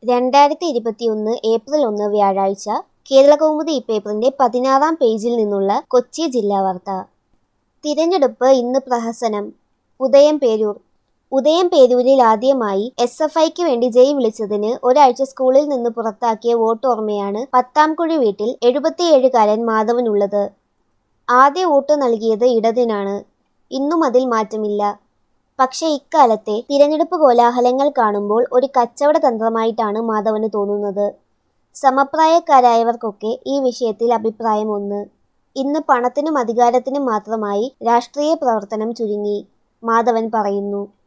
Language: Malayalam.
രണ്ടായിരത്തി ഇരുപത്തിയൊന്ന് ഏപ്രിൽ ഒന്ന് വ്യാഴാഴ്ച കേരളകൗമുദി പേപ്പറിന്റെ പതിനാറാം പേജിൽ നിന്നുള്ള കൊച്ചി ജില്ലാ വാർത്ത തിരഞ്ഞെടുപ്പ് ഇന്ന് പ്രഹസനം ഉദയം പേരൂർ ഉദയം പേരൂരിൽ ആദ്യമായി എസ് എഫ് ഐക്ക് വേണ്ടി ജയ് വിളിച്ചതിന് ഒരാഴ്ച സ്കൂളിൽ നിന്ന് പുറത്താക്കിയ വോട്ടോർമ്മയാണ് പത്താംകുഴി വീട്ടിൽ എഴുപത്തിയേഴുകാരൻ മാധവനുള്ളത് ആദ്യ വോട്ട് നൽകിയത് ഇടതിനാണ് ഇന്നും അതിൽ മാറ്റമില്ല പക്ഷേ ഇക്കാലത്തെ തിരഞ്ഞെടുപ്പ് കോലാഹലങ്ങൾ കാണുമ്പോൾ ഒരു കച്ചവട തന്ത്രമായിട്ടാണ് മാധവന് തോന്നുന്നത് സമപ്രായക്കാരായവർക്കൊക്കെ ഈ വിഷയത്തിൽ അഭിപ്രായം ഒന്ന് ഇന്ന് പണത്തിനും അധികാരത്തിനും മാത്രമായി രാഷ്ട്രീയ പ്രവർത്തനം ചുരുങ്ങി മാധവൻ പറയുന്നു